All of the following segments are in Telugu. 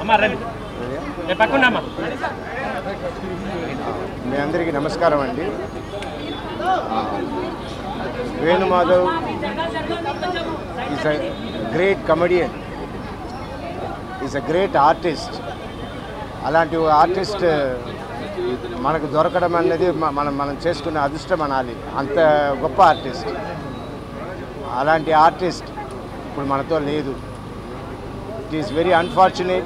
అమ్మా రండి ఏ పక్కనమ్మా మీ అందరికీ నమస్కారం అండి Venumadhav is a great comedian is a great artist అలాంటి ఆర్టిస్ట్ మనకు దొరకడం అనేది మ- మనం మనం చేసుకునే అదృష్టం అనాలి అంత గొప్ప ఆర్టిస్ట్ అలాంటి ఆర్టిస్ట్ ఇప్పుడు మనతో లేదు ఇట్ ఈస్ వెరీ అన్ఫార్చునేట్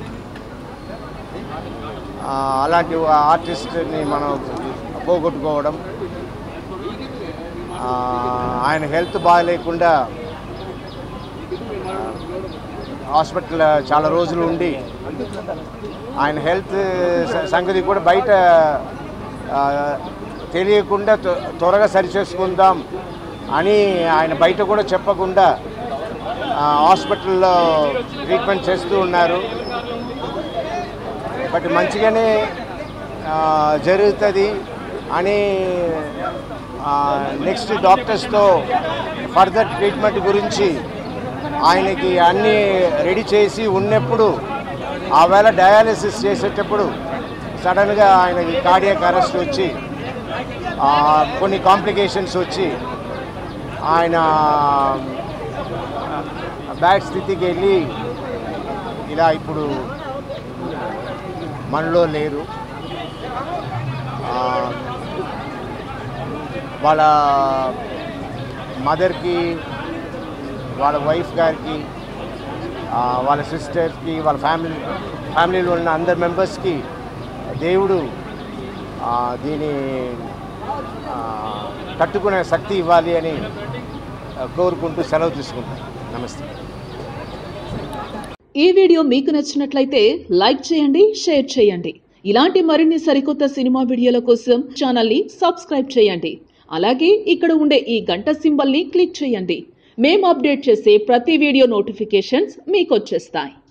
ఆ, అలాంటి ఆర్టిస్ట్ని మనం పోగొట్టుకోవడం ఆ, ఆయన హెల్త్ బాగాలేకుండా హాస్పిటల్ చాలా రోజులు ఉండి ఆయన హెల్త్ స- సంగతి కూడా బయట ఆ, తెలియకుండా త్వ- త్వరగా సరిచేసుకుందాం అని ఆయన బయట కూడా చెప్పకుండా ఆ, హాస్పిటల్లో ట్రీట్మెంట్ చేస్తూ ఉన్నారు బట్ మంచిగానే ఆ, జరుగుతుంది అని నెక్స్ట్ డాక్టర్స్తో ఫర్దర్ ట్రీట్మెంట్ గురించి ఆయనకి అన్నీ రెడీ చేసి ఉన్నప్పుడు ఆవేళ డయాలసిస్ చేసేటప్పుడు సడన్గా ఆయనకి కార్డియాక్ అరెస్ట్ వచ్చి ఆ, కొన్ని కాంప్లికేషన్స్ వచ్చి ఆయన బ్యాడ్ స్థితికి వెళ్ళి ఇలా ఇప్పుడు మనలో లేరు ఆ, వాళ్ళ మదర్కి వాళ్ళ వైఫ్ గారికి ఆ, వాళ్ళ సిస్టర్కి వాళ్ళ ఫ్యామిలీ ఫ్యామిలీలో ఉన్న అందరి మెంబర్స్కి దేవుడు ఆ, దీని ఆ, తట్టుకునే శక్తి ఇవ్వాలి అని ఆ, కోరుకుంటూ సెలవు తీసుకుంటాను నమస్తే ఈ వీడియో మీకు నచ్చినట్లయితే లైక్ చేయండి షేర్ చేయండి ఇలాంటి మరిన్ని సరికొత్త సినిమా వీడియోల కోసం ఛానల్ని సబ్స్క్రైబ్ చేయండి అలాగే ఇక్కడ ఉండే ఈ గంట సింబల్ని క్లిక్ చేయండి మేము అప్డేట్ చేసే ప్రతి వీడియో నోటిఫికేషన్స్ మీకు వచ్చేస్తాయి